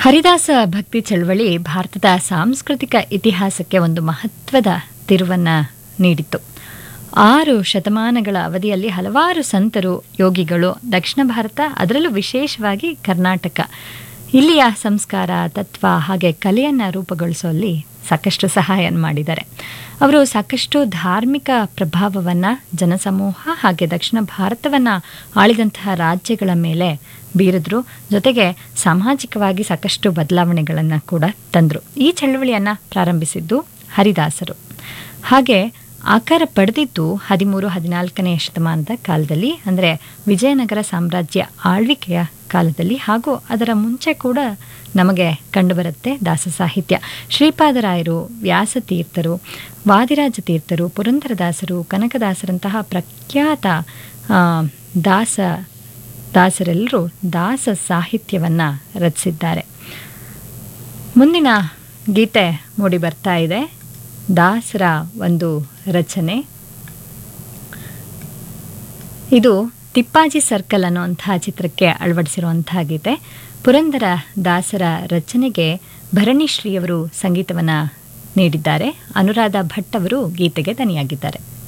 ಹರಿದಾಸ ಭಕ್ತಿ ಚಳವಳಿ ಭಾರತದ ಸಾಂಸ್ಕೃತಿಕ ಇತಿಹಾಸಕ್ಕೆ ಒಂದು ಮಹತ್ವದ ತಿರುವನ್ನ ನೀಡಿತು ಆರು ಶತಮಾನಗಳ ಅವಧಿಯಲ್ಲಿ ಹಲವಾರು ಸಂತರು ಯೋಗಿಗಳು ದಕ್ಷಿಣ ಭಾರತ ಅದರಲ್ಲೂ ವಿಶೇಷವಾಗಿ ಕರ್ನಾಟಕ ಇಲ್ಲಿಯ ಸಂಸ್ಕಾರ ತತ್ವ ಹಾಗೆ ಕಲೆಯನ್ನು ರೂಪುಗೊಳಿಸುವಲ್ಲಿ ಸಾಕಷ್ಟು ಸಹಾಯ ಮಾಡಿದ್ದಾರೆ ಅವರು ಸಾಕಷ್ಟು ಧಾರ್ಮಿಕ ಪ್ರಭಾವವನ್ನು ಜನಸಮೂಹ ಹಾಗೆ ದಕ್ಷಿಣ ಭಾರತವನ್ನು ಆಳಿದಂತಹ ರಾಜ್ಯಗಳ ಮೇಲೆ ಬೀರಿದ್ರು ಜೊತೆಗೆ ಸಾಮಾಜಿಕವಾಗಿ ಸಾಕಷ್ಟು ಬದಲಾವಣೆಗಳನ್ನು ಕೂಡ ತಂದರು ಈ ಚಳವಳಿಯನ್ನು ಪ್ರಾರಂಭಿಸಿದ್ದು ಹರಿದಾಸರು ಹಾಗೆ ಆಕಾರ ಪಡೆದಿದ್ದು ಹದಿಮೂರು ಹದಿನಾಲ್ಕನೆಯ ಶತಮಾನದ ಕಾಲದಲ್ಲಿ ಅಂದರೆ ವಿಜಯನಗರ ಸಾಮ್ರಾಜ್ಯ ಆಳ್ವಿಕೆಯ ಕಾಲದಲ್ಲಿ ಹಾಗೂ ಅದರ ಮುಂಚೆ ಕೂಡ ನಮಗೆ ಕಂಡುಬರುತ್ತೆ ದಾಸ ಸಾಹಿತ್ಯ ಶ್ರೀಪಾದರಾಯರು ವ್ಯಾಸತೀರ್ಥರು ವಾದಿರಾಜ ತೀರ್ಥರು ಪುರಂದರದಾಸರು ಕನಕದಾಸರಂತಹ ಪ್ರಖ್ಯಾತ ಆ, ದಾಸ ದಾಸರೆಲ್ಲರೂ ದಾಸ ಸಾಹಿತ್ಯವನ್ನು ರಚಿಸಿದ್ದಾರೆ ಮುಂದಿನ ಗೀತೆ ಮೂಡಿ ಬರ್ತಾ ಇದೆ ದಾಸರ ಒಂದು ರಚನೆ ಇದು ತಿಪ್ಪಾಜಿ ಸರ್ಕಲ್ ಅನ್ನುವಂತಹ ಚಿತ್ರಕ್ಕೆ ಅಳವಡಿಸಿರುವಂತಹ ಗೀತೆ ಪುರಂದರ ದಾಸರ ರಚನೆಗೆ ಭರಣಿಶ್ರೀಯವರು ಸಂಗೀತವನ್ನು ನೀಡಿದ್ದಾರೆ ಅನುರಾಧ ಭಟ್ ಅವರು ಗೀತೆಗೆ ದನಿಯಾಗಿದ್ದಾರೆ